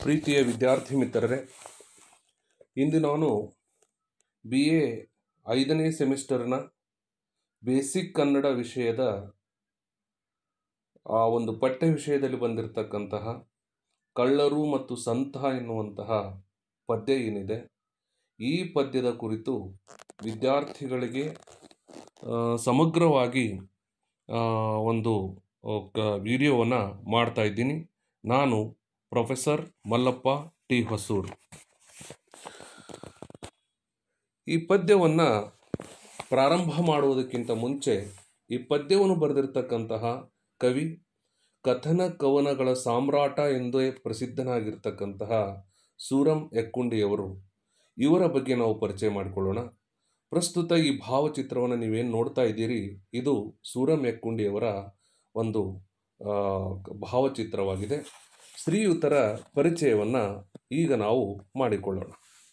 ಪ್ರೀತಿಯ ವಿದ್ಯಾರ್ಥಿ ಮಿತ್ರರೇ ಇಂದು ನಾನು ಬಿ ಎ ಐದನೇ ಸೆಮಿಸ್ಟರ್ನ ಬೇಸಿಕ್ ಕನ್ನಡ ವಿಷಯದ ಆ ಒಂದು ಪಠ್ಯ ವಿಷಯದಲ್ಲಿ ಬಂದಿರತಕ್ಕಂತಹ ಕಳ್ಳರು ಮತ್ತು ಸಂತ ಎನ್ನುವಂತಹ ಪದ್ಯ ಏನಿದೆ ಈ ಪದ್ಯದ ಕುರಿತು ವಿದ್ಯಾರ್ಥಿಗಳಿಗೆ ಆ, ಸಮಗ್ರವಾಗಿ ಆ, ಒಂದು ವಿಡಿಯೋವನ್ನು ಮಾಡ್ತಾ ಇದ್ದೀನಿ ನಾನು ಪ್ರೊಫೆಸರ್ ಮಲ್ಲಪ್ಪ ಟಿ ಹೊಸೂರು ಈ ಪದ್ಯವನ್ನು ಪ್ರಾರಂಭ ಮಾಡುವುದಕ್ಕಿಂತ ಮುಂಚೆ ಈ ಪದ್ಯವನ್ನು ಬರೆದಿರ್ತಕ್ಕಂತಹ ಕವಿ ಕಥನ ಕವನಗಳ ಸಾಮ್ರಾಟ ಎಂದೇ ಪ್ರಸಿದ್ಧನಾಗಿರ್ತಕ್ಕಂತಹ ಸೂರಂ ಎಕ್ಕುಂಡಿಯವರು ಇವರ ಬಗ್ಗೆ ನಾವು ಪರಿಚಯ ಮಾಡಿಕೊಳ್ಳೋಣ ಪ್ರಸ್ತುತ ಈ ಭಾವಚಿತ್ರವನ್ನು ನೀವೇನು ನೋಡ್ತಾ ಇದ್ದೀರಿ ಇದು ಸೂರಂ ಎಕ್ಕುಂಡಿಯವರ ಒಂದು ಆ, ಭಾವಚಿತ್ರವಾಗಿದೆ ಶ್ರೀಯುತರ ಪರಿಚಯವನ್ನು ಈಗ ನಾವು ಮಾಡಿಕೊಳ್ಳೋಣ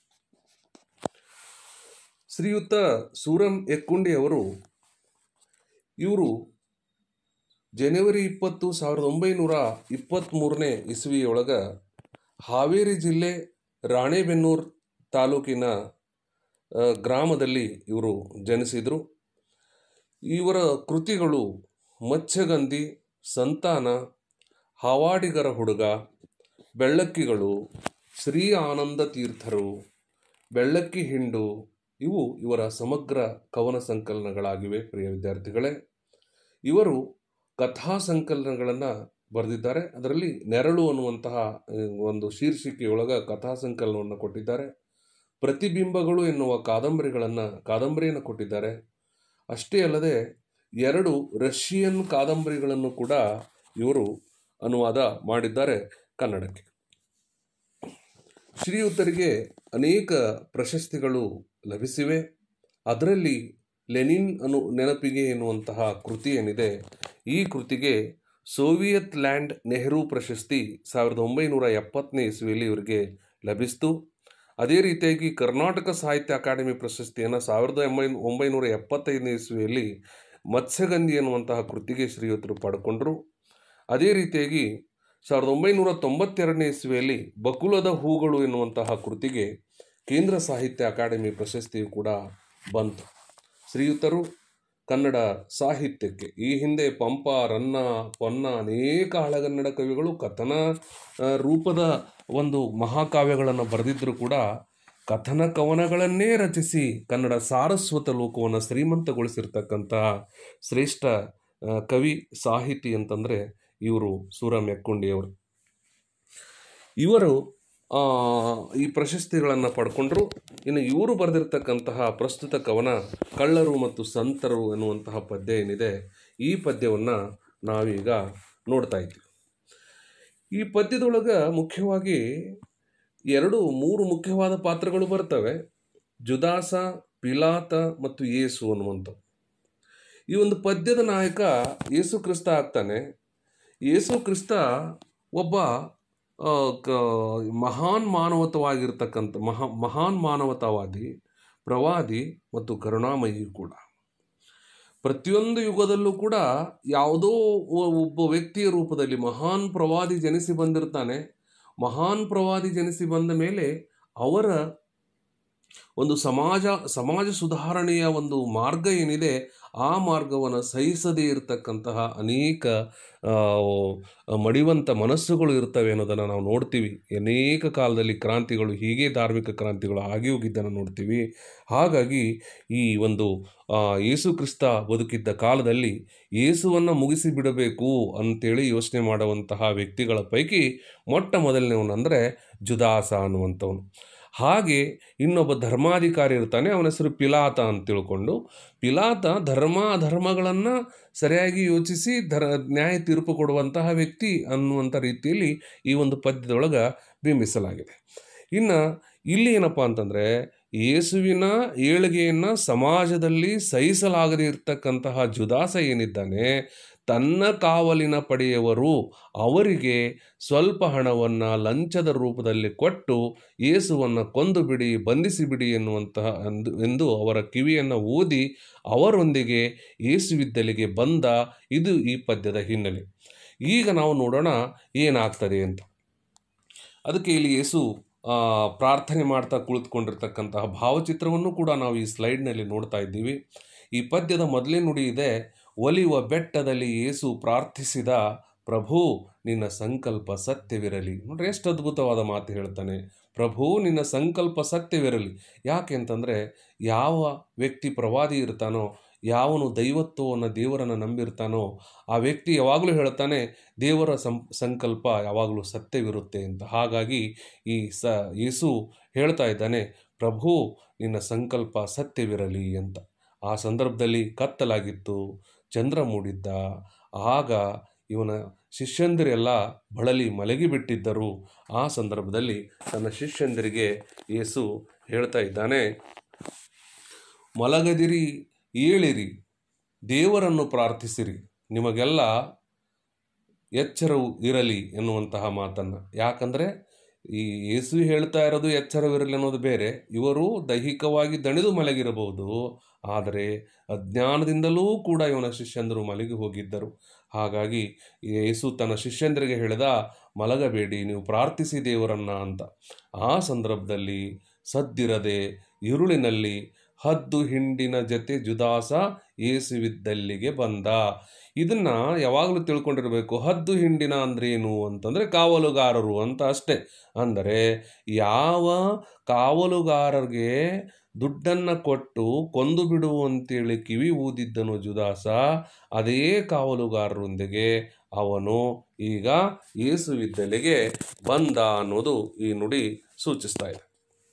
ಶ್ರೀಯುತ ಸೂರಂ ಎಕ್ಕುಂಡಿಯವರು ಇವರು ಜನವರಿ ಇಪ್ಪತ್ತು ಸಾವಿರದ ಒಂಬೈನೂರ ಇಪ್ಪತ್ತ್ಮೂರನೇ ಇಸ್ವಿಯೊಳಗ ಹಾವೇರಿ ಜಿಲ್ಲೆ ರಾಣೆಬೆನ್ನೂರು ತಾಲೂಕಿನ ಆ, ಗ್ರಾಮದಲ್ಲಿ ಇವರು ಜನಿಸಿದರು ಇವರ ಕೃತಿಗಳು ಮತ್ಸ್ಯಗಂಧಿ ಸಂತಾನ ಹಾವಾಡಿಗರ ಹುಡುಗ ಬೆಳ್ಳಕ್ಕಿಗಳು ಶ್ರೀ ಆನಂದ ತೀರ್ಥರು ಬೆಳ್ಳಕ್ಕಿ ಹಿಂಡು ಇವು ಇವರ ಸಮಗ್ರ ಕವನ ಸಂಕಲನಗಳಾಗಿವೆ ಪ್ರಿಯ ವಿದ್ಯಾರ್ಥಿಗಳೇ ಇವರು ಕಥಾ ಸಂಕಲನಗಳನ್ನು ಬರೆದಿದ್ದಾರೆ ಅದರಲ್ಲಿ ನೆರಳು ಅನ್ನುವಂತಹ ಆ, ಒಂದು ಶೀರ್ಷಿಕೆಯೊಳಗ ಕಥಾ ಸಂಕಲನವನ್ನು ಕೊಟ್ಟಿದ್ದಾರೆ ಪ್ರತಿಬಿಂಬಗಳು ಎನ್ನುವ ಕಾದಂಬರಿಗಳನ್ನು ಕಾದಂಬರಿಯನ್ನು ಕೊಟ್ಟಿದ್ದಾರೆ ಅಷ್ಟೇ ಅಲ್ಲದೆ ಎರಡು ರಷ್ಯನ್ ಕಾದಂಬರಿಗಳನ್ನು ಕೂಡ ಇವರು ಅನುವಾದ ಮಾಡಿದ್ದಾರೆ ಕನ್ನಡಕ್ಕೆ ಶ್ರೀಯುತರಿಗೆ ಅನೇಕ ಪ್ರಶಸ್ತಿಗಳು ಲಭಿಸಿವೆ ಅದರಲ್ಲಿ ಲೆನಿನ್ ಅನು ನೆನಪಿಗೆ ಎನ್ನುವಂತಹ ಕೃತಿ ಏನಿದೆ ಈ ಕೃತಿಗೆ ಸೋವಿಯತ್ ಲ್ಯಾಂಡ್ ನೆಹರು ಪ್ರಶಸ್ತಿ ಸಾವಿರದ ಒಂಬೈನೂರ ಎಪ್ಪತ್ತನೇ ಇಸ್ವಿಯಲ್ಲಿ ಇವರಿಗೆ ಲಭಿಸಿತು ಅದೇ ರೀತಿಯಾಗಿ ಕರ್ನಾಟಕ ಸಾಹಿತ್ಯ ಅಕಾಡೆಮಿ ಪ್ರಶಸ್ತಿಯನ್ನು ಸಾವಿರದ ಒಂಬೈನ ಒಂಬೈನೂರ ಎಪ್ಪತ್ತೈದನೇ ಇಸ್ವಿಯಲ್ಲಿ ಮತ್ಸ್ಯಗಂಧಿ ಎನ್ನುವಂತಹ ಕೃತಿಗೆ ಶ್ರೀಯುತರು ಪಡ್ಕೊಂಡ್ರು ಅದೇ ರೀತಿಯಾಗಿ ಸಾವಿರದ ಒಂಬೈನೂರ ತೊಂಬತ್ತೆರಡನೇ ಇಸ್ವಿಯಲ್ಲಿ ಬಕುಲದ ಹೂಗಳು ಎನ್ನುವಂತಹ ಕೃತಿಗೆ ಕೇಂದ್ರ ಸಾಹಿತ್ಯ ಅಕಾಡೆಮಿ ಪ್ರಶಸ್ತಿಯು ಕೂಡ ಬಂತು ಶ್ರೀಯುತರು ಕನ್ನಡ ಸಾಹಿತ್ಯಕ್ಕೆ ಈ ಹಿಂದೆ ಪಂಪ ರನ್ನ ಪೊನ್ನ ಅನೇಕ ಹಳಗನ್ನಡ ಕವಿಗಳು ಕಥನ ಆ, ರೂಪದ ಒಂದು ಮಹಾಕಾವ್ಯಗಳನ್ನು ಬರೆದಿದ್ದರೂ ಕೂಡ ಕಥನ ಕವನಗಳನ್ನೇ ರಚಿಸಿ ಕನ್ನಡ ಸಾರಸ್ವತ ಲೋಕವನ್ನು ಶ್ರೀಮಂತಗೊಳಿಸಿರ್ತಕ್ಕಂತಹ ಶ್ರೇಷ್ಠ ಆ, ಕವಿ ಸಾಹಿತಿ ಅಂತಂದರೆ ಇವರು ಸೂರಂ ಎಕ್ಕುಂಡಿಯವರು ಇವರು ಆ, ಈ ಪ್ರಶಸ್ತಿಗಳನ್ನು ಪಡ್ಕೊಂಡ್ರು ಇನ್ನು ಇವರು ಬರೆದಿರ್ತಕ್ಕಂತಹ ಪ್ರಸ್ತುತ ಕವನ ಕಳ್ಳರು ಮತ್ತು ಸಂತರು ಎನ್ನುವಂತಹ ಪದ್ಯ ಏನಿದೆ ಈ ಪದ್ಯವನ್ನು ನಾವೀಗ ನೋಡ್ತಾ ಇದ್ದೀವಿ ಈ ಪದ್ಯದೊಳಗೆ ಮುಖ್ಯವಾಗಿ ಎರಡು ಮೂರು ಮುಖ್ಯವಾದ ಪಾತ್ರಗಳು ಬರ್ತವೆ ಜುದಾಸ ಪಿಲಾತ ಮತ್ತು ಯೇಸು ಅನ್ನುವಂಥವು ಈ ಒಂದು ಪದ್ಯದ ನಾಯಕ ಯೇಸು ಕ್ರಿಸ್ತ ಆಗ್ತಾನೆ ಯೇಸು ಕ್ರಿಸ್ತ ಒಬ್ಬ ಆ, ಕ ಮಹಾನ್ ಮಾನವತವಾಗಿರ್ತಕ್ಕಂಥ ಮಹಾ ಮಹಾನ್ ಮಾನವತಾವಾದಿ ಪ್ರವಾದಿ ಮತ್ತು ಕರುಣಾಮಯಿ ಕೂಡ ಪ್ರತಿಯೊಂದು ಯುಗದಲ್ಲೂ ಕೂಡ ಯಾವುದೋ ಒ- ಒಬ್ಬ ವ್ಯಕ್ತಿಯ ರೂಪದಲ್ಲಿ ಮಹಾನ್ ಪ್ರವಾದಿ ಜನಿಸಿ ಬಂದಿರ್ತಾನೆ ಮಹಾನ್ ಪ್ರವಾದಿ ಜನಿಸಿ ಬಂದ ಮೇಲೆ ಅವರ ಒಂದು ಸಮಾಜ ಸಮಾಜ ಸುಧಾರಣೆಯ ಒಂದು ಮಾರ್ಗ ಏನಿದೆ ಆ ಮಾರ್ಗವನ್ನು ಸಹಿಸದೇ ಇರತಕ್ಕಂತಹ ಅನೇಕ ಆ, ಮಡಿವಂತ ಮನಸ್ಸುಗಳು ಇರ್ತವೆ ಅನ್ನೋದನ್ನು ನಾವು ನೋಡ್ತೀವಿ ಅನೇಕ ಕಾಲದಲ್ಲಿ ಕ್ರಾಂತಿಗಳು ಹೀಗೆ ಧಾರ್ಮಿಕ ಕ್ರಾಂತಿಗಳು ಆಗಿ ಹೋಗಿದ್ದನ್ನು ನೋಡ್ತೀವಿ ಹಾಗಾಗಿ ಈ ಒಂದು ಆ, ಯೇಸು ಕ್ರಿಸ್ತ ಬದುಕಿದ್ದ ಕಾಲದಲ್ಲಿ ಯೇಸುವನ್ನು ಮುಗಿಸಿ ಬಿಡಬೇಕು ಅಂತೇಳಿ ಯೋಚನೆ ಮಾಡುವಂತಹ ವ್ಯಕ್ತಿಗಳ ಪೈಕಿ ಮೊಟ್ಟ ಮೊದಲನೇವನಂದರೆ ಜುದಾಸ ಅನ್ನುವಂಥವನು ಹಾಗೆ ಇನ್ನೊಬ್ಬ ಧರ್ಮಾಧಿಕಾರಿ ಇರ್ತಾನೆ ಅವನ ಹೆಸರು ಪಿಲಾತ ಅಂತ ತಿಳ್ಕೊಂಡು ಪಿಲಾತ ಧರ್ಮ ಅಧರ್ಮಗಳನ್ನು ಸರಿಯಾಗಿ ಯೋಚಿಸಿ ಧರ ನ್ಯಾಯ ತೀರ್ಪು ಕೊಡುವಂತಹ ವ್ಯಕ್ತಿ ಅನ್ನುವಂಥ ರೀತಿಯಲ್ಲಿ ಈ ಒಂದು ಪದ್ಯದೊಳಗೆ ಬಿಂಬಿಸಲಾಗಿದೆ ಇನ್ನು ಇಲ್ಲಿ ಏನಪ್ಪ ಅಂತಂದರೆ ಯೇಸುವಿನ ಏಳಿಗೆಯನ್ನು ಸಮಾಜದಲ್ಲಿ ಸಹಿಸಲಾಗದೇ ಇರತಕ್ಕಂತಹ ಜುದಾಸ ಏನಿದ್ದಾನೆ ತನ್ನ ಕಾವಲಿನ ಪಡೆಯವರು ಅವರಿಗೆ ಸ್ವಲ್ಪ ಹಣವನ್ನು ಲಂಚದ ರೂಪದಲ್ಲಿ ಕೊಟ್ಟು ಯೇಸುವನ್ನು ಕೊಂದು ಬಿಡಿ ಬಂಧಿಸಿ ಬಿಡಿ ಎನ್ನುವಂತಹ ಅಂದು ಎಂದು ಅವರ ಕಿವಿಯನ್ನು ಊದಿ ಅವರೊಂದಿಗೆ ಯೇಸುವಿದ್ದಲಿಗೆ ಬಂದ ಇದು ಈ ಪದ್ಯದ ಹಿನ್ನೆಲೆ ಈಗ ನಾವು ನೋಡೋಣ ಏನಾಗ್ತದೆ ಅಂತ ಅದಕ್ಕೆ ಇಲ್ಲಿ ಯೇಸು ಆ, ಪ್ರಾರ್ಥನೆ ಮಾಡ್ತಾ ಕುಳಿತುಕೊಂಡಿರ್ತಕ್ಕಂತಹ ಭಾವಚಿತ್ರವನ್ನು ಕೂಡ ನಾವು ಈ ಸ್ಲೈಡ್ನಲ್ಲಿ ನೋಡ್ತಾ ಇದ್ದೀವಿ ಈ ಪದ್ಯದ ಮೊದಲೇ ನುಡಿ ಇದೆ ಒಲಿಯುವ ಬೆಟ್ಟದಲ್ಲಿ ಯೇಸು ಪ್ರಾರ್ಥಿಸಿದ ಪ್ರಭು ನಿನ್ನ ಸಂಕಲ್ಪ ಸತ್ಯವಿರಲಿ ನೋಡ್ರಿ ಎಷ್ಟು ಅದ್ಭುತವಾದ ಮಾತು ಹೇಳ್ತಾನೆ ಪ್ರಭು ನಿನ್ನ ಸಂಕಲ್ಪ ಸತ್ಯವಿರಲಿ ಯಾಕೆ ಅಂತಂದರೆ ಯಾವ ವ್ಯಕ್ತಿ ಪ್ರವಾದಿ ಇರ್ತಾನೋ ಯಾವನು ದೈವತ್ವವನ್ನು ದೇವರನ್ನು ನಂಬಿರ್ತಾನೋ ಆ ವ್ಯಕ್ತಿ ಯಾವಾಗಲೂ ಹೇಳ್ತಾನೆ ದೇವರ ಸಂ ಸಂಕಲ್ಪ ಯಾವಾಗಲೂ ಸತ್ಯವಿರುತ್ತೆ ಅಂತ ಹಾಗಾಗಿ ಈ ಸ ಯೇಸು ಹೇಳ್ತಾ ಇದ್ದಾನೆ ಪ್ರಭು ನಿನ್ನ ಸಂಕಲ್ಪ ಸತ್ಯವಿರಲಿ ಅಂತ ಆ ಸಂದರ್ಭದಲ್ಲಿ ಕತ್ತಲಾಗಿತ್ತು ಚಂದ್ರ ಮೂಡಿದ್ದ ಆಗ ಇವನ ಶಿಷ್ಯಂದಿರೆಲ್ಲ ಬಳಲಿ ಮಲಗಿಬಿಟ್ಟಿದ್ದರು ಆ ಸಂದರ್ಭದಲ್ಲಿ ತನ್ನ ಶಿಷ್ಯಂದಿರಿಗೆ ಯೇಸು ಹೇಳ್ತಾ ಇದ್ದಾನೆ ಮಲಗದಿರಿ ಏಳಿರಿ ದೇವರನ್ನು ಪ್ರಾರ್ಥಿಸಿರಿ ನಿಮಗೆಲ್ಲ ಎಚ್ಚರವು ಇರಲಿ ಎನ್ನುವಂತಹ ಮಾತನ್ನು ಯಾಕಂದರೆ ಈ ಯೇಸು ಹೇಳ್ತಾ ಇರೋದು ಎಚ್ಚರವಿರಲಿ ಅನ್ನೋದು ಬೇರೆ ಇವರು ದೈಹಿಕವಾಗಿ ದಣಿದು ಮಲಗಿರಬಹುದು ಆದರೆ ಅಜ್ಞಾನದಿಂದಲೂ ಕೂಡ ಇವನ ಶಿಷ್ಯಂದರು ಮಲಗಿ ಹೋಗಿದ್ದರು ಹಾಗಾಗಿ ಯೇಸು ತನ್ನ ಶಿಷ್ಯಂದರಿಗೆ ಹೇಳಿದ ಮಲಗಬೇಡಿ ನೀವು ಪ್ರಾರ್ಥಿಸಿ ದೇವರನ್ನ ಅಂತ ಆ ಸಂದರ್ಭದಲ್ಲಿ ಸದ್ದಿರದೆ ಇರುಳಿನಲ್ಲಿ ಹದ್ದು ಹಿಂಡಿನ ಜೊತೆ ಜುದಾಸ ಯೇಸುವಿದ್ದಲ್ಲಿಗೆ ಬಂದ ಇದನ್ನ ಯಾವಾಗಲೂ ತಿಳ್ಕೊಂಡಿರಬೇಕು ಹದ್ದು ಹಿಂಡಿನ ಅಂದ್ರೇನು ಅಂತಂದರೆ ಕಾವಲುಗಾರರು ಅಂತ ಅಷ್ಟೇ ಅಂದರೆ ಯಾವ ಕಾವಲುಗಾರರಿಗೆ ದುಡ್ಡನ್ನು ಕೊಟ್ಟು ಕೊಂದು ಬಿಡು ಅಂತೇಳಿ ಕಿವಿ ಊದಿದ್ದನು ಜುದಾಸ ಅದೇ ಕಾವಲುಗಾರರೊಂದಿಗೆ ಅವನು ಈಗ ಯೇಸುವಿದ್ದಲಿಗೆ ಬಂದ ಅನ್ನೋದು ಈ ನುಡಿ ಸೂಚಿಸ್ತಾ ಇದೆ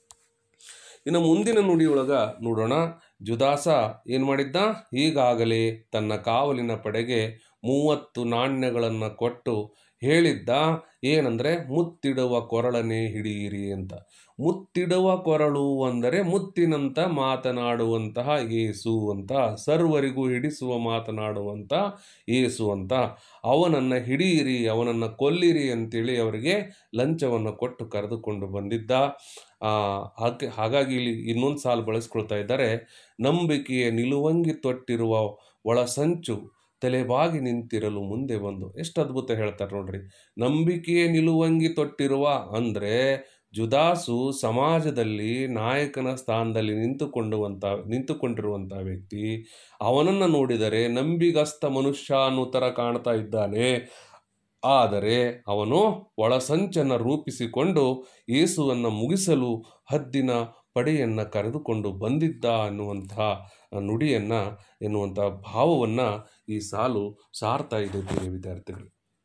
ಇನ್ನು ಮುಂದಿನ ನುಡಿಯೊಳಗ ನೋಡೋಣ ಜುದಾಸ ಏನು ಮಾಡಿದ್ದ ಈಗಾಗಲೇ ತನ್ನ ಕಾವಲಿನ ಪಡೆಗೆ ಮೂವತ್ತು ನಾಣ್ಯಗಳನ್ನು ಕೊಟ್ಟು ಹೇಳಿದ್ದ ಏನಂದರೆ ಮುತ್ತಿಡುವ ಕೊರಳನೆ ಹಿಡಿಯಿರಿ ಅಂತ ಮುತ್ತಿಡುವ ಕೊರಳು ಅಂದರೆ ಮುತ್ತಿನಂತ ಮಾತನಾಡುವಂತಹ ಏಸು ಅಂತ ಸರ್ವರಿಗೂ ಹಿಡಿಸುವ ಮಾತನಾಡುವಂಥ ಏಸು ಅಂತ ಅವನನ್ನು ಹಿಡಿಯಿರಿ ಅವನನ್ನು ಕೊಲ್ಲಿರಿ ಅಂತೇಳಿ ಅವರಿಗೆ ಲಂಚವನ್ನು ಕೊಟ್ಟು ಕರೆದುಕೊಂಡು ಬಂದಿದ್ದ ಆ, ಹಾಗೆ ಹಾಗಾಗಿ ಇಲ್ಲಿ ಇನ್ನೊಂದು ಸಾಲು ಬಳಸ್ಕೊಳ್ತಾ ಇದ್ದಾರೆ ನಂಬಿಕೆಯ ನಿಲುವಂಗಿ ತೊಟ್ಟಿರುವ ಒಳಸಂಚು ತಲೆಬಾಗಿ ನಿಂತಿರಲು ಮುಂದೆ ಬಂದು ಎಷ್ಟು ಅದ್ಭುತ ಹೇಳ್ತಾರೆ ನೋಡ್ರಿ ನಂಬಿಕೆಯ ನಿಲುವಂಗಿ ತೊಟ್ಟಿರುವ ಅಂದರೆ ಜುದಾಸು ಸಮಾಜದಲ್ಲಿ ನಾಯಕನ ಸ್ಥಾನದಲ್ಲಿ ನಿಂತುಕೊಂಡುವಂಥ ನಿಂತುಕೊಂಡಿರುವಂಥ ವ್ಯಕ್ತಿ ಅವನನ್ನು ನೋಡಿದರೆ ನಂಬಿಗಸ್ತ ಮನುಷ್ಯ ಅನ್ನೋ ಥರ ಕಾಣ್ತಾ ಇದ್ದಾನೆ ಆದರೆ ಅವನು ಒಳಸಂಚನ್ನು ರೂಪಿಸಿಕೊಂಡು ಯೇಸುವನ್ನು ಮುಗಿಸಲು ಹದ್ದಿನ ಪಡೆಯನ್ನು ಕರೆದುಕೊಂಡು ಬಂದಿದ್ದ ಅನ್ನುವಂತಹ ನುಡಿಯನ್ನು ಎನ್ನುವಂಥ ಭಾವವನ್ನು ಈ ಸಾಲು ಸಾರ್ತಾ ಇದೆ ಪ್ರಿಯ ವಿದ್ಯಾರ್ಥಿಗಳು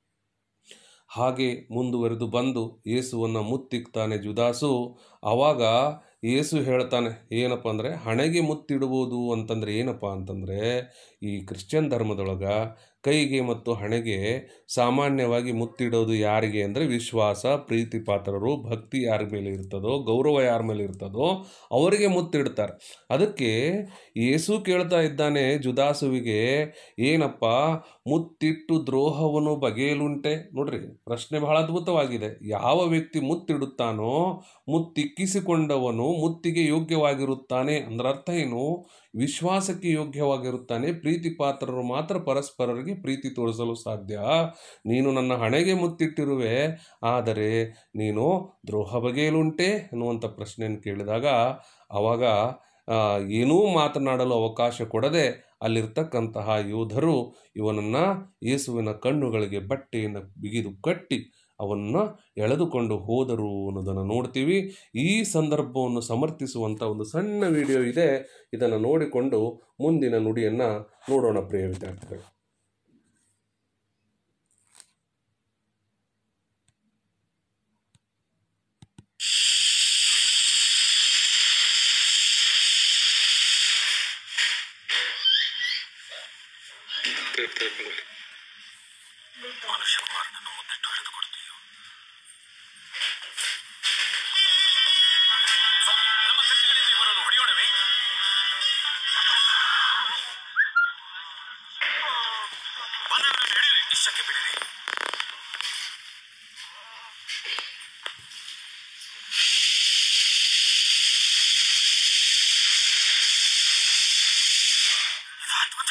ಹಾಗೆ ಮುಂದುವರೆದು ಬಂದು ಯೇಸುವನ್ನು ಮುತ್ತಿಕ್ತಾನೆ ಜುದಾಸು ಆವಾಗ ಯೇಸು ಹೇಳ್ತಾನೆ ಏನಪ್ಪ ಅಂದರೆ ಹಣೆಗೆ ಮುತ್ತಿಡುವುದು ಅಂತಂದರೆ ಏನಪ್ಪ ಅಂತಂದರೆ ಈ ಕ್ರಿಶ್ಚಿಯನ್ ಧರ್ಮದೊಳಗ ಕೈಗೆ ಮತ್ತು ಹಣೆಗೆ ಸಾಮಾನ್ಯವಾಗಿ ಮುತ್ತಿಡೋದು ಯಾರಿಗೆ ಅಂದರೆ ವಿಶ್ವಾಸ ಪ್ರೀತಿ ಪಾತ್ರರು ಭಕ್ತಿ ಯಾರ ಮೇಲೆ ಇರ್ತದೋ ಗೌರವ ಯಾರ ಮೇಲೆ ಇರ್ತದೋ ಅವರಿಗೆ ಮುತ್ತಿಡ್ತಾರೆ ಅದಕ್ಕೆ ಯೇಸು ಕೇಳ್ತಾ ಇದ್ದಾನೆ ಜುದಾಸುವಿಗೆ ಏನಪ್ಪ ಮುತ್ತಿಟ್ಟು ದ್ರೋಹವನ್ನು ಬಗೆಯಲುಂಟೆ ನೋಡ್ರಿ ಪ್ರಶ್ನೆ ಬಹಳ ಅದ್ಭುತವಾಗಿದೆ ಯಾವ ವ್ಯಕ್ತಿ ಮುತ್ತಿಡುತ್ತಾನೋ ಮುತ್ತಿಕ್ಕಿಸಿಕೊಂಡವನು ಮುತ್ತಿಗೆ ಯೋಗ್ಯವಾಗಿರುತ್ತಾನೆ ಅಂದ್ರೆ ಅರ್ಥ ಏನು ವಿಶ್ವಾಸಕ್ಕೆ ಯೋಗ್ಯವಾಗಿರುತ್ತಾನೆ ಪ್ರೀತಿ ಪಾತ್ರರು ಮಾತ್ರ ಪರಸ್ಪರರಿಗೆ ಪ್ರೀತಿ ತೋರಿಸಲು ಸಾಧ್ಯ ನೀನು ನನ್ನ ಹಣೆಗೆ ಮುತ್ತಿಟ್ಟಿರುವೆ ಆದರೆ ನೀನು ದ್ರೋಹ ಬಗೆಯಲುಂಟೆ ಅನ್ನುವಂಥ ಪ್ರಶ್ನೆಯನ್ನು ಕೇಳಿದಾಗ ಆವಾಗ ಆ, ಏನೂ ಮಾತನಾಡಲು ಅವಕಾಶ ಕೊಡದೆ ಅಲ್ಲಿರ್ತಕ್ಕಂತಹ ಯೋಧರು ಇವನನ್ನು ಯೇಸುವಿನ ಕಣ್ಣುಗಳಿಗೆ ಬಟ್ಟೆಯನ್ನು ಬಿಗಿದು ಕಟ್ಟಿ ಅವನ್ನ ಎಳೆದುಕೊಂಡು ಹೋದರು ಅನ್ನೋದನ್ನು ನೋಡ್ತೀವಿ ಈ ಸಂದರ್ಭವನ್ನು ಸಮರ್ಥಿಸುವಂಥ ಒಂದು ಸಣ್ಣ ವಿಡಿಯೋ ಇದೆ ಇದನ್ನು ನೋಡಿಕೊಂಡು ಮುಂದಿನ ನುಡಿಯನ್ನು ನೋಡೋಣ ಪ್ರಿಯ ವಿದ್ಯಾರ್ಥಿಗಳು ಮನುಷ್ಯಕುಮಾರನನ್ನು ಮುತ್ತಿಟ್ಟು ಹಿಡಿದುಕೊಡ್ತೀಯೋ ನಮ್ಮ ಕತ್ತಿಗಳಿಂದ ಇವರನ್ನು ಹೊಡೆಯೋಣವೇ ಬಂದವರನ್ನು ಹಿಡಿಯಿರಿ ಇಷ್ಟಕ್ಕೆ ಬಿಡಿರಿ ಇದು ಅದ್ಭುತ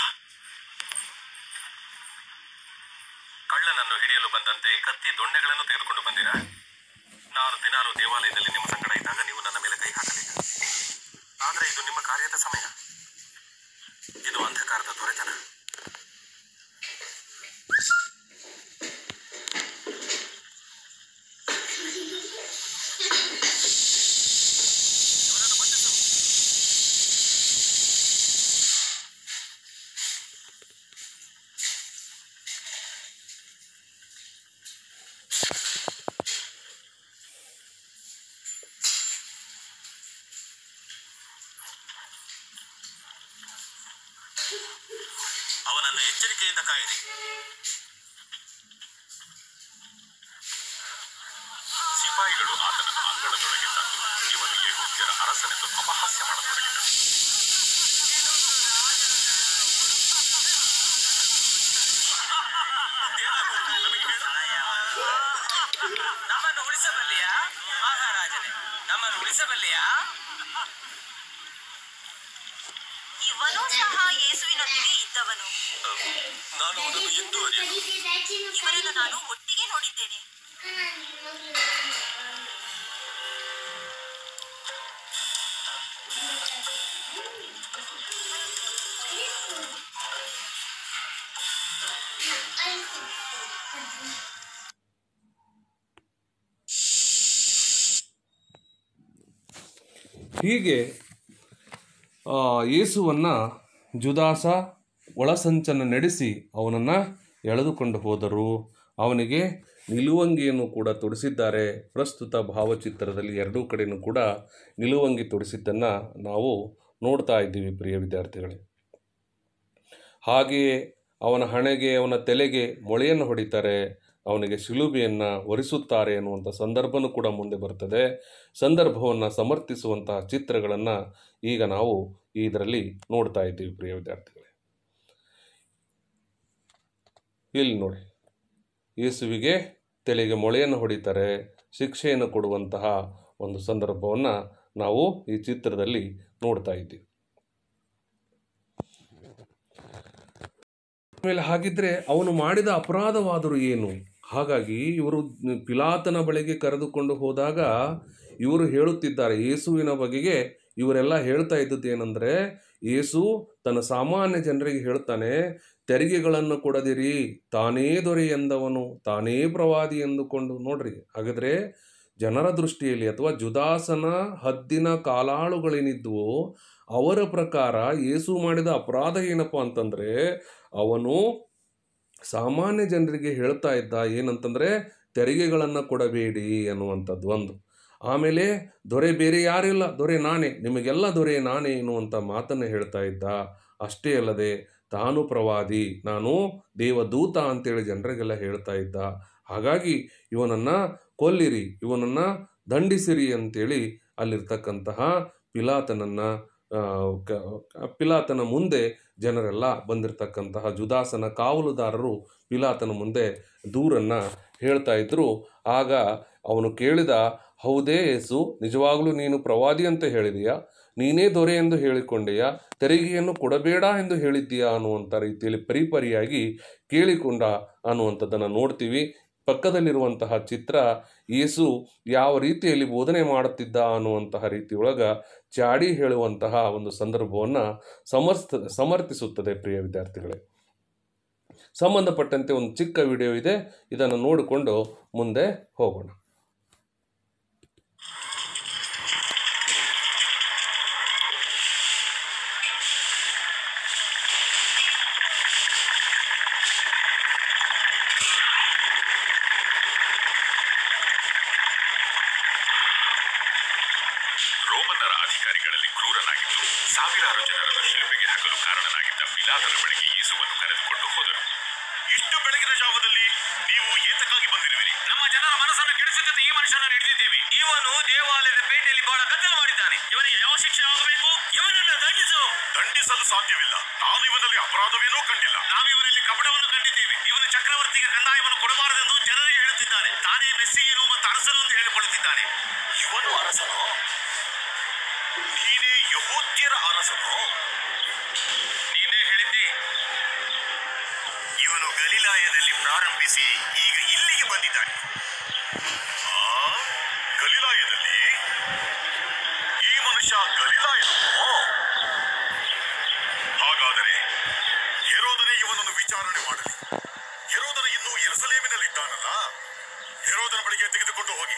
ಕಳ್ಳನನ್ನು ಹಿಡಿಯಲು ಬಂದಂತೆ ಕತ್ತಿ ದೊಣ್ಣೆಗಳನ್ನು ತೆಗೆದುಕೊಂಡು ಬಂದಿರಾ ನಾನು ನಾನು ದಿನಾಲು ದೇವಾಲಯದಲ್ಲಿ ನಿಮ್ಮ ಸಂಗಡ ಇದ್ದಾಗ ನೀವು ನನ್ನ ಮೇಲೆ ಕೈ ಹಾಕಲಿಲ್ಲ ಆದರೆ ಇದು ನಿಮ್ಮ ಕಾರ್ಯದ ಸಮಯ ಇದು ಅಂಧಕಾರದ ದೊರೆತನ ಇವನನ್ನು ಬಂಧಿಸು. ಅವನನ್ನು ಎಚ್ಚರಿಕೆಯಿಂದ ಕಾಯಿರಿ ಸಿಪಾಯಿಗಳು ಆತನನ್ನು ಅಂಗಳದೊಳಗೆ ತಂದು ಇವನು ಯಹೂದ್ಯರ ಅರಸನೆಂದು ಅಪಹಾಸ್ಯ ಮಾಡತೊಡಗಿದರು ನಮ್ಮನ್ನು ಉಳಿಸಬಲ್ಲಿಯಾ ಮಹಾರಾಜನೇ ನಮ್ಮನ್ನು ಉಳಿಸಬಲ್ಲಿಯಾ ಇವನು ಸಹ ಯೇಸುವಿನೊಂದಿಗೆ ಇದ್ದವನು ನಾನು ಅವನನ್ನು ಎಂದೂ ಅರಿಯನು ಇವರನ್ನು ನಾನು ಒಟ್ಟಿಗೆ ನೋಡಿದ್ದೇನೆ ಹೀಗೆ ಆ, ಯೇಸುವನ್ನ ಜುದಾಸ ಒಳಸಂಚನ್ನು ನಡೆಸಿ ಅವನನ್ನು ಎಳೆದುಕೊಂಡು ಹೋದರು ಅವನಿಗೆ ನಿಲುವಂಗಿಯನ್ನು ಕೂಡ ತೊಡಿಸಿದ್ದಾರೆ ಪ್ರಸ್ತುತ ಭಾವಚಿತ್ರದಲ್ಲಿ ಎರಡೂ ಕಡೆಯೂ ಕೂಡ ನಿಲುವಂಗಿ ತೊಡಿಸಿದ್ದನ್ನು ನಾವು ನೋಡ್ತಾ ಇದ್ದೀವಿ ಪ್ರಿಯ ವಿದ್ಯಾರ್ಥಿಗಳೇ ಹಾಗೆಯೇ ಅವನ ಹಣೆಗೆ ಅವನ ತಲೆಗೆ ಮೊಳೆಯನ್ನು ಹೊಡಿತಾರೆ ಅವನಿಗೆ ಶಿಲುಬೆಯನ್ನು ಒರೆಸುತ್ತಾರೆ ಎನ್ನುವಂಥ ಸಂದರ್ಭನೂ ಕೂಡ ಮುಂದೆ ಬರ್ತದೆ ಸಂದರ್ಭವನ್ನು ಸಮರ್ಥಿಸುವಂತಹ ಚಿತ್ರಗಳನ್ನು ಈಗ ನಾವು ಇದರಲ್ಲಿ ನೋಡ್ತಾ ಇದ್ದೀವಿ ಪ್ರಿಯ ವಿದ್ಯಾರ್ಥಿಗಳೇ ಇಲ್ಲಿ ನೋಡಿ ಯೇಸುವಿಗೆ ತಲೆಗೆ ಮೊಳೆಯನ್ನು ಹೊಡಿತಾರೆ ಶಿಕ್ಷೆಯನ್ನು ಕೊಡುವಂತಹ ಒಂದು ಸಂದರ್ಭವನ್ನು ನಾವು ಈ ಚಿತ್ರದಲ್ಲಿ ನೋಡ್ತಾ ಇದ್ದೀವಿ ಆಮೇಲೆ ಹಾಗಿದ್ರೆ ಅವನು ಮಾಡಿದ ಅಪರಾಧವಾದರೂ ಏನು ಹಾಗಾಗಿ ಇವರು ಪಿಲಾತನ ಬಳಿಗೆ ಕರೆದುಕೊಂಡು ಹೋದಾಗ ಇವರು ಹೇಳುತ್ತಿದ್ದಾರೆ ಯೇಸುವಿನ ಬಗೆಗೆ ಇವರೆಲ್ಲ ಹೇಳ್ತಾ ಇದ್ದದ್ದು ಏನಂದ್ರೆ ಯೇಸು ತನ್ನ ಸಾಮಾನ್ಯ ಜನರಿಗೆ ಹೇಳ್ತಾನೆ ತೆರಿಗೆಗಳನ್ನು ಕೊಡದಿರಿ ತಾನೇ ದೊರೆ ಎಂದವನು ತಾನೇ ಪ್ರವಾದಿ ಎಂದುಕೊಂಡು ನೋಡ್ರಿ ಹಾಗಾದ್ರೆ ಜನರ ದೃಷ್ಟಿಯಲ್ಲಿ ಅಥವಾ ಜುದಾಸನ ಹದ್ದಿನ ಕಾಲಾಳುಗಳೇನಿದ್ವು ಅವರ ಪ್ರಕಾರ ಯೇಸು ಮಾಡಿದ ಅಪರಾಧ ಏನಪ್ಪ ಅಂತಂದ್ರೆ ಅವನು ಸಾಮಾನ್ಯ ಜನರಿಗೆ ಹೇಳ್ತಾ ಇದ್ದ ಏನಂತಂದ್ರೆ ತೆರಿಗೆಗಳನ್ನು ಕೊಡಬೇಡಿ ಅನ್ನುವಂಥದ್ದು ಒಂದು ಆಮೇಲೆ ದೊರೆ ಬೇರೆ ಯಾರಿಲ್ಲ ದೊರೆ ನಾನೇ ನಿಮಗೆಲ್ಲ ದೊರೆ ನಾನೇ ಎನ್ನುವಂಥ ಮಾತನ್ನು ಹೇಳ್ತಾ ಇದ್ದ ಅಷ್ಟೇ ಅಲ್ಲದೆ ತಾನು ಪ್ರವಾದಿ ನಾನು ದೇವದೂತ ಅಂತೇಳಿ ಜನರಿಗೆಲ್ಲ ಹೇಳ್ತಾ ಇದ್ದ ಹಾಗಾಗಿ ಇವನನ್ನು ಕೊಲ್ಲಿರಿ ಇವನನ್ನು ದಂಡಿಸಿರಿ ಅಂತೇಳಿ ಅಲ್ಲಿರ್ತಕ್ಕಂತಹ ಪಿಲಾತನನ್ನು ಆ, ಕ- ಪಿಲಾತನ ಮುಂದೆ ಜನರೆಲ್ಲ ಬಂದಿರತಕ್ಕಂತಹ ಜುದಾಸನ ಕಾವಲುದಾರರು ಪಿಲಾತನ ಮುಂದೆ ದೂರನ್ನು ಹೇಳ್ತಾ ಇದ್ರು ಆಗ ಅವನು ಕೇಳಿದ ಹೌದೇ ಯೇಸು ನಿಜವಾಗ್ಲೂ ನೀನು ಪ್ರವಾದಿ ಅಂತ ಹೇಳಿದೀಯಾ ನೀನೇ ದೊರೆ ಎಂದು ಹೇಳಿಕೊಂಡೆಯಾ ತೆರಿಗೆಯನ್ನು ಕೊಡಬೇಡ ಎಂದು ಹೇಳಿದ್ದೀಯಾ ಅನ್ನುವಂಥ ರೀತಿಯಲ್ಲಿ ಪರಿಪರಿಯಾಗಿ ಕೇಳಿಕೊಂಡ ಅನ್ನುವಂಥದ್ದನ್ನು ನೋಡ್ತೀವಿ ಪಕ್ಕದಲ್ಲಿರುವಂತಹ ಚಿತ್ರ ಯೇಸು ಯಾವ ರೀತಿಯಲ್ಲಿ ಬೋಧನೆ ಮಾಡುತ್ತಿದ್ದ ಅನ್ನುವಂತಹ ರೀತಿಯೊಳಗ ಚಾಡಿ ಹೇಳುವಂತಹ ಒಂದು ಸಂದರ್ಭವನ್ನು ಸಮರ್ಥ ಸಮರ್ಥಿಸುತ್ತದೆ ಪ್ರಿಯ ವಿದ್ಯಾರ್ಥಿಗಳೇ ಸಂಬಂಧಪಟ್ಟಂತೆ ಒಂದು ಚಿಕ್ಕ ವಿಡಿಯೋ ಇದೆ ಇದನ್ನು ನೋಡಿಕೊಂಡು ಮುಂದೆ ಹೋಗೋಣ ರೋಮನ್ನರ ಅಧಿಕಾರಿಗಳಲ್ಲಿ ಕ್ರೂರನಾಗಿದ್ದು ಸಾವಿರಾರು ಜನರನ್ನು ಶಿಲುಬೆಗೆ ಹಾಕಲು ಕಾರಣನಾಗಿದ್ದ ಪಿಲಾತನ ಬಳಿಗೆ ಯೇಸುವನ್ನು ಕರೆದುಕೊಂಡು ಹೋದರು ಇಷ್ಟು ಬೆಳಗಿನ ಜಾವದಲ್ಲಿ ನೀವು ಏತಕ್ಕಾಗಿ ಬಂದಿರುವಿರಿ ನಮ್ಮ ಜನರ ಮನಸ್ಸನ್ನು ಕೆಡಿಸಿದಂತೆ ಈ ಮನುಷ್ಯನನ್ನು ಹಿಡಿದಿದ್ದೇವೆ ಇವನು ದೇವಾಲಯದ ಪೇಟೆಯಲ್ಲಿ ಬಹಳ ಕತ್ತಲು ಮಾಡಿದ್ದಾನೆ ಇವನಿಗೆ ಯಾವ ಶಿಕ್ಷೆ ಆಗಬೇಕು ಇವನನ್ನು ದಂಡಿಸು ದಂಡಿಸಲು ಸಾಧ್ಯವಿಲ್ಲ ನಾನು ಇವನಲ್ಲಿ ಅಪರಾಧವೇನೂ ಕಂಡಿಲ್ಲ ನಾವು ಇವನಲ್ಲಿ ಕಪಟವನ್ನು ಕಂಡಿದ್ದೇವೆ ಇವನು ಚಕ್ರವರ್ತಿಗೆ ಕಂದಾಯವನ್ನು ಕೊಡಬಾರದೆಂದು ಜನರಿಗೆ ಹೇಳುತ್ತಿದ್ದಾನೆ ತಾನೇ ಮೆಸ್ಸಿಯನು ಮತ್ತು ಅರಸನು ಎಂದು ಹೇಳಿಕೊಳ್ಳುತ್ತಿದ್ದಾನೆ ಇವನು ಅರಸನು ನೀನೇ ಯಹೂದ್ಯರ ಅರಸನು ನೀನೇ ಹೇಳಿದ್ದಿ ಇವನು ಗಲಿಲಾಯದಲ್ಲಿ ಪ್ರಾರಂಭಿಸಿ ಈಗ ಇಲ್ಲಿಗೆ ಬಂದಿದ್ದಾನೆ ಆ, ಹೆರೋದನ ಬಳಿಗೆ ತೆಗೆದುಕೊಂಡು ಹೋಗಿ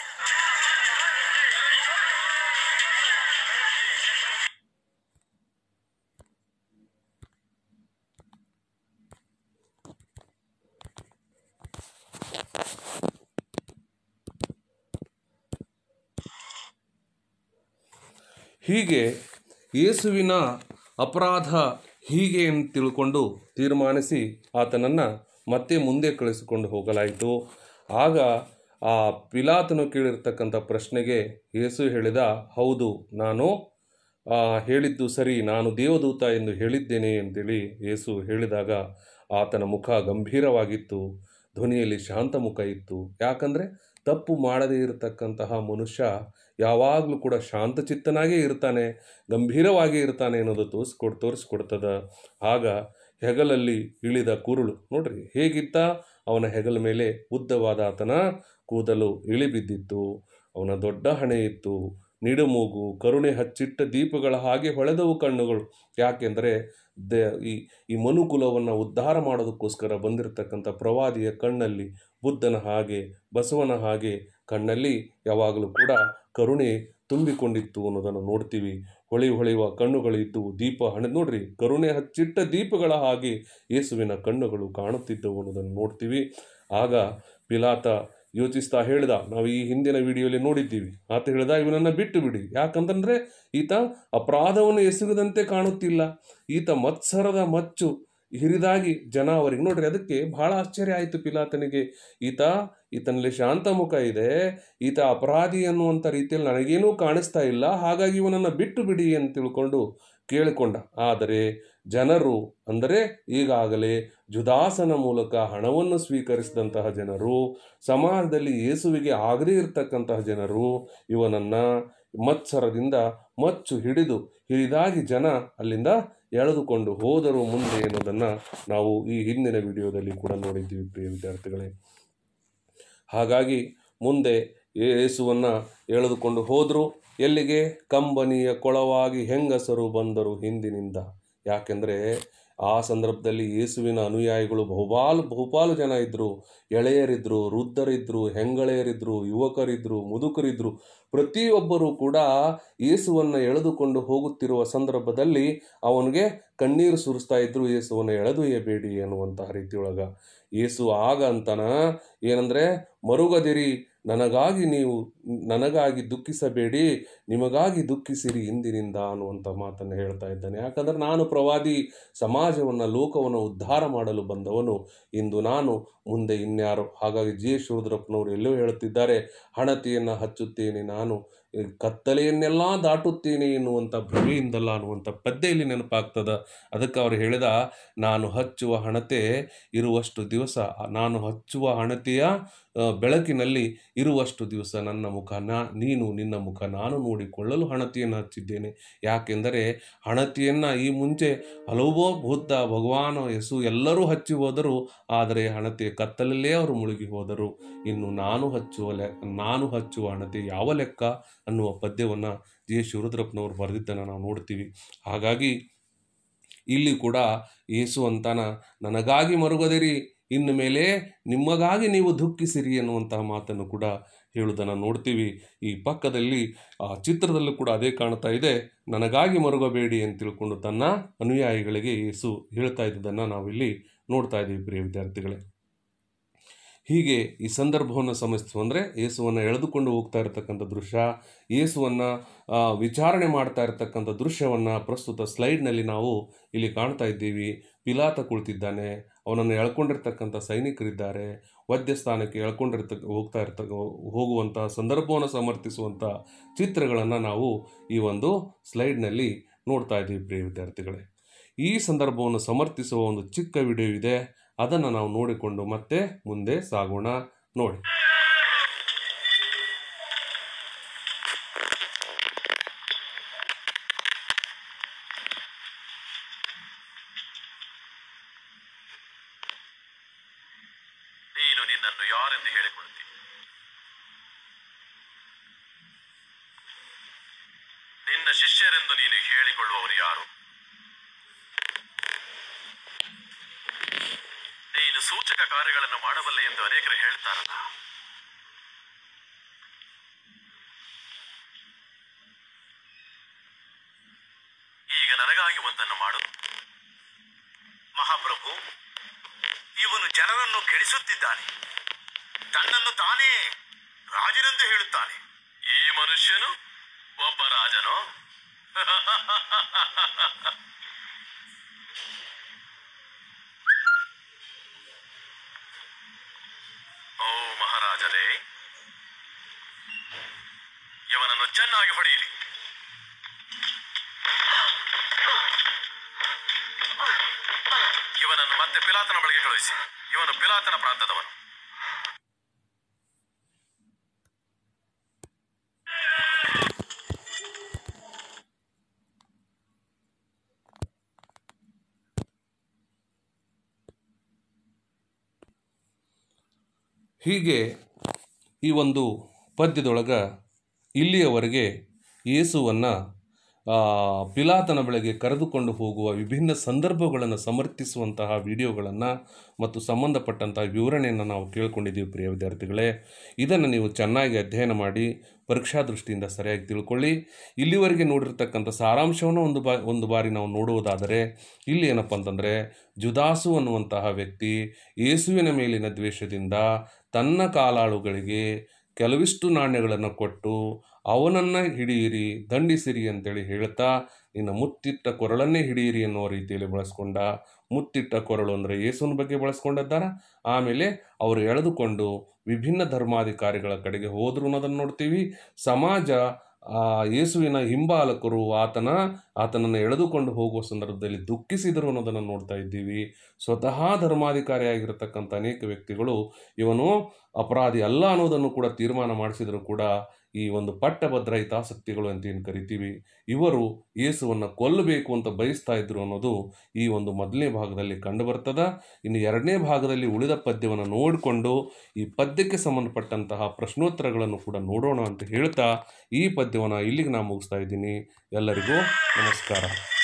ಹೀಗೆ ಯೇಸುವಿನ ಅಪರಾಧ ಹೀಗೆ ಅಂತ ತಿಳ್ಕೊಂಡು ತೀರ್ಮಾನಿಸಿ ಆತನನ್ನು ಮತ್ತೆ ಮುಂದೆ ಕಳಿಸಿಕೊಂಡು ಹೋಗಲಾಯಿತು ಆಗ ಆ ಪಿಲಾತನು ಕೇಳಿರ್ತಕ್ಕಂಥ ಪ್ರಶ್ನೆಗೆ ಯೇಸು ಹೇಳಿದ ಹೌದು ನಾನು ಆ, ಹೇಳಿದ್ದು ಸರಿ ನಾನು ದೇವದೂತ ಎಂದು ಹೇಳಿದ್ದೇನೆ ಅಂತೇಳಿ ಯೇಸು ಹೇಳಿದಾಗ ಆತನ ಮುಖ ಗಂಭೀರವಾಗಿತ್ತು ಧ್ವನಿಯಲ್ಲಿ ಶಾಂತ ಮುಖ ಇತ್ತು ಯಾಕಂದರೆ ತಪ್ಪು ಮಾಡದೇ ಇರತಕ್ಕಂತಹ ಮನುಷ್ಯ ಯಾವಾಗಲೂ ಕೂಡ ಶಾಂತಚಿತ್ತನಾಗೇ ಇರ್ತಾನೆ ಗಂಭೀರವಾಗಿ ಇರ್ತಾನೆ ಅನ್ನೋದು ತೋರಿಸ್ಕೊಡ್ ತೋರಿಸ್ಕೊಡ್ತದ ಆಗ ಹೆಗಲಲ್ಲಿ ಇಳಿದ ಕುರುಳು ನೋಡ್ರಿ ಹೇಗಿತ್ತ ಅವನ ಹೆಗಲ ಮೇಲೆ ಉದ್ದವಾದ ಆತನ ಕೂದಲು ಇಳಿಬಿದ್ದಿತ್ತು ಅವನ ದೊಡ್ಡ ಹಣೆ ಇತ್ತು ನಿಡುಮೂಗು ಕರುಣೆ ಹಚ್ಚಿಟ್ಟ ದೀಪಗಳ ಹಾಗೆ ಹೊಳೆದವು ಕಣ್ಣುಗಳು ಯಾಕೆಂದರೆ ದ ಈ ಈ ಮನುಕುಲವನ್ನು ಉದ್ಧಾರ ಮಾಡೋದಕ್ಕೋಸ್ಕರ ಬಂದಿರತಕ್ಕಂಥ ಪ್ರವಾದಿಯ ಕಣ್ಣಲ್ಲಿ ಬುದ್ಧನ ಹಾಗೆ ಬಸವನ ಹಾಗೆ ಕಣ್ಣಲ್ಲಿ ಯಾವಾಗಲೂ ಕೂಡ ಕರುಣೆ ತುಂಬಿಕೊಂಡಿತ್ತು ಅನ್ನೋದನ್ನು ನೋಡ್ತೀವಿ ಹೊಳಿ ಹೊಳೆಯುವ ಕಣ್ಣುಗಳು ಇದ್ದವು ದೀಪ ಹಣ ನೋಡ್ರಿ ಕರುಣೆ ಹಚ್ಚಿಟ್ಟ ದೀಪಗಳ ಹಾಗೆ ಯೇಸುವಿನ ಕಣ್ಣುಗಳು ಕಾಣುತ್ತಿದ್ದವು ಅನ್ನೋದನ್ನು ನೋಡ್ತೀವಿ ಆಗ ಪಿಲಾತ ಯೋಚಿಸ್ತಾ ಹೇಳ್ದ ನಾವು ಈ ಹಿಂದಿನ ವಿಡಿಯೋಲಿ ನೋಡಿದ್ದೀವಿ ಆತ ಹೇಳ್ದ ಇವನನ್ನು ಬಿಟ್ಟು ಬಿಡಿ ಯಾಕಂತಂದ್ರೆ ಈತ ಅಪರಾಧವನ್ನು ಎಸಗದಂತೆ ಕಾಣುತ್ತಿಲ್ಲ ಈತ ಮತ್ಸರದ ಮಚ್ಚು ಹಿರಿದಾಗಿ ಜನ ಅವರಿಗೆ ನೋಡ್ರಿ ಅದಕ್ಕೆ ಬಹಳ ಆಶ್ಚರ್ಯ ಆಯಿತು ಪಿಲಾತನಿಗೆ ಈತ ಈತನಲ್ಲಿ ಶಾಂತ ಮುಖ ಇದೆ ಈತ ಅಪರಾಧಿ ಅನ್ನುವಂಥ ರೀತಿಯಲ್ಲಿ ನನಗೇನೂ ಕಾಣಿಸ್ತಾ ಇಲ್ಲ ಹಾಗಾಗಿ ಇವನನ್ನು ಬಿಟ್ಟು ಬಿಡಿ ಅಂತ ತಿಳ್ಕೊಂಡು ಕೇಳಿಕೊಂಡ ಆದರೆ ಜನರು ಅಂದರೆ ಈಗಾಗಲೇ ಜುದಾಸನ ಮೂಲಕ ಹಣವನ್ನು ಸ್ವೀಕರಿಸಿದಂತಹ ಜನರು ಸಮಾಜದಲ್ಲಿ ಯೇಸುವಿಗೆ ಆಗದೇ ಇರತಕ್ಕಂತಹ ಜನರು ಇವನನ್ನು ಮತ್ಸರದಿಂದ ಮಚ್ಚು ಹಿಡಿದು ಹಿರಿದಾಗಿ ಜನ ಅಲ್ಲಿಂದ ಎಳೆದುಕೊಂಡು ಹೋದರು ಮುಂದೆ ಅನ್ನೋದನ್ನು ನಾವು ಈ ಹಿಂದಿನ ವಿಡಿಯೋದಲ್ಲಿ ಕೂಡ ನೋಡಿದ್ದೀವಿ ಪ್ರಿಯ ವಿದ್ಯಾರ್ಥಿಗಳೇ ಹಾಗಾಗಿ ಮುಂದೆ ಯೇಸುವನ್ನು ಎಳೆದುಕೊಂಡು ಹೋದರು ಎಲ್ಲಿಗೆ ಕಂಬನಿಯ ಕೊಳವಾಗಿ ಹೆಂಗಸರು ಬಂದರು ಹಿಂದಿನಿಂದ ಯಾಕೆಂದರೆ ಆ ಸಂದರ್ಭದಲ್ಲಿ ಯೇಸುವಿನ ಅನುಯಾಯಿಗಳು ಬಹುಪಾಲು ಬಹುಪಾಲು ಜನ ಇದ್ದರು ಎಳೆಯರಿದ್ದರು ವೃದ್ಧರಿದ್ದರು ಹೆಂಗಳೆಯರಿದ್ದರು ಯುವಕರಿದ್ದರು ಮುದುಕರಿದ್ದರು ಪ್ರತಿಯೊಬ್ಬರೂ ಕೂಡ ಯೇಸುವನ್ನು ಎಳೆದುಕೊಂಡು ಹೋಗುತ್ತಿರುವ ಸಂದರ್ಭದಲ್ಲಿ ಅವನಿಗೆ ಕಣ್ಣೀರು ಸುರಿಸ್ತಾ ಇದ್ರು ಯೇಸುವನ್ನು ಎಳೆದೊಯ್ಯಬೇಡಿ ಅನ್ನುವಂತಹ ರೀತಿಯೊಳಗ ಯೇಸು ಆಗ ಅಂತನ ಏನಂದ್ರೆ ಮರುಗದಿರಿ ನನಗಾಗಿ ನೀವು ನನಗಾಗಿ ದುಃಖಿಸಬೇಡಿ ನಿಮಗಾಗಿ ದುಃಖಿಸಿರಿ ಇಂದಿನಿಂದ ಅನ್ನುವಂಥ ಮಾತನ್ನು ಹೇಳ್ತಾ ಇದ್ದಾನೆ ಯಾಕಂದ್ರೆ ನಾನು ಪ್ರವಾದಿ ಸಮಾಜವನ್ನು ಲೋಕವನ್ನು ಉದ್ಧಾರ ಮಾಡಲು ಬಂದವನು ಇಂದು ನಾನು ಮುಂದೆ ಇನ್ಯಾರು ಹಾಗಾಗಿ ಜಿ ಎಸ್ ಶಿವರುದ್ರಪ್ಪನವರು ಎಲ್ಲೋ ಹೇಳುತ್ತಿದ್ದಾರೆ ಹಣತೆಯನ್ನು ಹಚ್ಚುತ್ತೇನೆ ನಾನು ಕತ್ತಲೆಯನ್ನೆಲ್ಲ ದಾಟುತ್ತೇನೆ ಎನ್ನುವಂಥ ಭ್ರಮೆಯಿಂದಲ್ಲ ಅನ್ನುವಂಥ ಪದ್ಯ ಇಲ್ಲಿ ನೆನಪಾಗ್ತದ ಅದಕ್ಕೆ ಅವರು ಹೇಳಿದ ನಾನು ಹಚ್ಚುವ ಹಣತೆ ಇರುವಷ್ಟು ದಿವಸ ನಾನು ಹಚ್ಚುವ ಹಣತೆಯ ಆ, ಬೆಳಕಿನಲ್ಲಿ ಇರುವಷ್ಟು ದಿವಸ ನನ್ನ ಮುಖ ನಾ ನೀನು ನಿನ್ನ ಮುಖ ನಾನು ನೋಡಿಕೊಳ್ಳಲು ಹಣತೆಯನ್ನು ಹಚ್ಚಿದ್ದೇನೆ ಯಾಕೆಂದರೆ ಹಣತೆಯನ್ನು ಈ ಮುಂಚೆ ಹಲವೋ ಬುದ್ಧ ಭಗವಾನ ಯೇಸು ಎಲ್ಲರೂ ಹಚ್ಚಿ ಹೋದರು ಆದರೆ ಹಣತೆ ಕತ್ತಲಲ್ಲೇ ಅವರು ಮುಳುಗಿ ಹೋದರು ಇನ್ನು ನಾನು ಹಚ್ಚುವ ಲೆ ನಾನು ಹಚ್ಚುವ ಹಣತೆ ಯಾವ ಲೆಕ್ಕ ಅನ್ನುವ ಪದ್ಯವನ್ನು ಜಿ ಎಸ್ ಶಿವರುದ್ರಪ್ಪನವರು ಬರೆದಿದ್ದನ್ನು ನಾವು ನೋಡ್ತೀವಿ ಹಾಗಾಗಿ ಇಲ್ಲಿ ಕೂಡ ಯೇಸು ಅಂತಾನ ನನಗಾಗಿ ಮರುಗದಿರಿ ಇನ್ನು ಮೇಲೆ ನಿಮಗಾಗಿ ನೀವು ದುಃಖಿಸಿರಿ ಅನ್ನುವಂತಹ ಮಾತನ್ನು ಕೂಡ ಹೇಳುವುದನ್ನು ನೋಡ್ತೀವಿ ಈ ಪಕ್ಕದಲ್ಲಿ ಆ ಚಿತ್ರದಲ್ಲೂ ಕೂಡ ಅದೇ ಕಾಣ್ತಾ ಇದೆ ನನಗಾಗಿ ಮರುಗಬೇಡಿ ಅಂತ ತಿಳ್ಕೊಂಡು ತನ್ನ ಅನುಯಾಯಿಗಳಿಗೆ ಯೇಸು ಹೇಳ್ತಾ ಇದ್ದದನ್ನು ನಾವಿಲ್ಲಿ ನೋಡ್ತಾ ಇದ್ದೀವಿ ಪ್ರಿಯ ವಿದ್ಯಾರ್ಥಿಗಳೇ ಹೀಗೆ ಈ ಸಂದರ್ಭವನ್ನು ಸಮಸ್ತು ಅಂದರೆ ಯೇಸುವನ್ನು ಎಳೆದುಕೊಂಡು ಹೋಗ್ತಾ ಇರತಕ್ಕಂಥ ದೃಶ್ಯ ಯೇಸುವನ್ನು ಆ, ವಿಚಾರಣೆ ಮಾಡ್ತಾ ಇರತಕ್ಕಂಥ ದೃಶ್ಯವನ್ನು ಪ್ರಸ್ತುತ ಸ್ಲೈಡ್ನಲ್ಲಿ ನಾವು ಇಲ್ಲಿ ಕಾಣ್ತಾ ಇದ್ದೀವಿ ಪಿಲಾತ ಕುಳಿತಿದ್ದಾನೆ ಅವನನ್ನು ಎಳ್ಕೊಂಡಿರ್ತಕ್ಕಂಥ ಸೈನಿಕರಿದ್ದಾರೆ ವೈದ್ಯಸ್ಥಾನಕ್ಕೆ ಎಳ್ಕೊಂಡಿರ್ತಕ್ಕ ಹೋಗ್ತಾ ಇರ್ತಕ್ಕ ಹೋಗುವಂಥ ಸಂದರ್ಭವನ್ನು ಸಮರ್ಥಿಸುವಂಥ ಚಿತ್ರಗಳನ್ನು ನಾವು ಈ ಒಂದು ಸ್ಲೈಡ್ನಲ್ಲಿ ನೋಡ್ತಾ ಇದ್ದೀವಿ ಪ್ರಿಯ ವಿದ್ಯಾರ್ಥಿಗಳೇ ಈ ಸಂದರ್ಭವನ್ನು ಸಮರ್ಥಿಸುವ ಒಂದು ಚಿಕ್ಕ ವಿಡಿಯೋ ಇದೆ ಅದನ್ನು ನಾವು ನೋಡಿಕೊಂಡು ಮತ್ತೆ ಮುಂದೆ ಸಾಗೋಣ ನೋಡಿ ನೀನು ನಿನ್ನನ್ನು ಯಾರೆಂದು ಹೇಳಿಕೊಳ್ಳುತ್ತಿ ನಿನ್ನ ಶಿಷ್ಯರೆಂದು ನೀನು ಹೇಳಿಕೊಳ್ಳುವವರು ಯಾರು ನೀನು ಸೂಚಕ ಕಾರ್ಯಗಳನ್ನು ಮಾಡಬಲ್ಲೆ ಎಂದು ಅನೇಕರು ಹೇಳ್ತಾರಲ್ಲ ನನಗಾಗಿ ಒಂದನ್ನು ಮಾಡು ಮಹಾಪ್ರಭು ಇವನು ಜನರನ್ನು ಕೆಡಿಸುತ್ತಿದ್ದಾನೆ ತನ್ನನ್ನು ತಾನೇ ರಾಜನೆಂದು ಹೇಳುತ್ತಾನೆ ಈ ಮನುಷ್ಯನು ಒಬ್ಬ ರಾಜನೋ ಓ ಮಹಾರಾಜರೇ ಇವನನ್ನು ಚೆನ್ನಾಗಿ ಹೊಡೆಯಿರಿ ಇವನನ್ನು ಮತ್ತೆ ಪಿಲಾತನ ಬಳಿಗೆ ಕಳುಹಿಸಿ ಇವನು ಪಿಲಾತನ ಪ್ರಾಂತದವನು ಹೀಗೆ ಈ ಒಂದು ಪದ್ಯದೊಳಗೆ ಇಲ್ಲಿಯವರೆಗೆ ಯೇಸುವನ್ನು ಪಿಲಾತನ ಬಳಿಗೆ ಕರೆದುಕೊಂಡು ಹೋಗುವ ವಿಭಿನ್ನ ಸಂದರ್ಭಗಳನ್ನು ಸಮರ್ಥಿಸುವಂತಹ ವಿಡಿಯೋಗಳನ್ನು ಮತ್ತು ಸಂಬಂಧಪಟ್ಟಂತಹ ವಿವರಣೆಯನ್ನು ನಾವು ಕೇಳ್ಕೊಂಡಿದ್ದೀವಿ ಪ್ರಿಯ ವಿದ್ಯಾರ್ಥಿಗಳೇ ಇದನ್ನು ನೀವು ಚೆನ್ನಾಗಿ ಅಧ್ಯಯನ ಮಾಡಿ ಪರೀಕ್ಷಾ ದೃಷ್ಟಿಯಿಂದ ಸರಿಯಾಗಿ ತಿಳ್ಕೊಳ್ಳಿ ಇಲ್ಲಿವರೆಗೆ ನೋಡಿರ್ತಕ್ಕಂಥ ಸಾರಾಂಶವನ್ನು ಒಂದು ಬಾ ಒಂದು ಬಾರಿ ನಾವು ನೋಡುವುದಾದರೆ ಇಲ್ಲಿ ಏನಪ್ಪ ಅಂತಂದರೆ ಜುದಾಸು ಅನ್ನುವಂತಹ ವ್ಯಕ್ತಿ ಯೇಸುವಿನ ಮೇಲಿನ ದ್ವೇಷದಿಂದ ತನ್ನ ಕಾಲಾಳುಗಳಿಗೆ ಕೆಲವಿಷ್ಟು ನಾಣ್ಯಗಳನ್ನು ಕೊಟ್ಟು ಅವನನ್ನು ಹಿಡಿಯಿರಿ ದಂಡಿಸಿರಿ ಅಂತೇಳಿ ಹೇಳ್ತಾ ಇನ್ನು ಮುತ್ತಿಟ್ಟ ಕೊರಳನ್ನೇ ಹಿಡಿಯಿರಿ ಅನ್ನೋ ರೀತಿಯಲ್ಲಿ ಬಳಸ್ಕೊಂಡ ಮುತ್ತಿಟ್ಟ ಕೊರಳು ಅಂದರೆ ಯೇಸುವಿನ ಬಗ್ಗೆ ಬಳಸ್ಕೊಂಡಿದ್ದಾರ ಆಮೇಲೆ ಅವರು ಎಳೆದುಕೊಂಡು ವಿಭಿನ್ನ ಧರ್ಮಾಧಿಕಾರಿಗಳ ಕಡೆಗೆ ಹೋದ್ರು ಅನ್ನೋದನ್ನು ನೋಡ್ತೀವಿ ಸಮಾಜ ಆ ಯೇಸುವಿನ ಹಿಂಬಾಲಕರು ಆತನ ಆತನನ್ನು ಎಳೆದುಕೊಂಡು ಹೋಗುವ ಸಂದರ್ಭದಲ್ಲಿ ದುಃಖಿಸಿದರು ಅನ್ನೋದನ್ನು ನೋಡ್ತಾ ಇದ್ದೀವಿ ಸ್ವತಃ ಧರ್ಮಾಧಿಕಾರಿಯಾಗಿರತಕ್ಕಂಥ ಅನೇಕ ವ್ಯಕ್ತಿಗಳು ಇವನು ಅಪರಾಧಿ ಅಲ್ಲ ಅನ್ನೋದನ್ನು ಕೂಡ ತೀರ್ಮಾನ ಮಾಡಿಸಿದರೂ ಕೂಡ ಈ ಒಂದು ಪಟ್ಟಭದ್ರ ಹಿತಾಸಕ್ತಿಗಳು ಅಂತ ಏನು ಕರಿತೀವಿ ಇವರು ಯೇಸುವನ್ನು ಕೊಲ್ಲಬೇಕು ಅಂತ ಬಯಸ್ತಾ ಇದ್ರು ಅನ್ನೋದು ಈ ಒಂದು ಮೊದಲನೇ ಭಾಗದಲ್ಲಿ ಕಂಡುಬರ್ತದ ಇನ್ನು ಎರಡನೇ ಭಾಗದಲ್ಲಿ ಉಳಿದ ಪದ್ಯವನ್ನು ನೋಡಿಕೊಂಡು ಈ ಪದ್ಯಕ್ಕೆ ಸಂಬಂಧಪಟ್ಟಂತಹ ಪ್ರಶ್ನೋತ್ತರಗಳನ್ನು ಕೂಡ ನೋಡೋಣ ಅಂತ ಹೇಳ್ತಾ ಈ ಪದ್ಯವನ್ನು ಇಲ್ಲಿಗೆ ನಾನು ಮುಗಿಸ್ತಾ ಇದ್ದೀನಿ ಎಲ್ಲರಿಗೂ ನಮಸ್ಕಾರ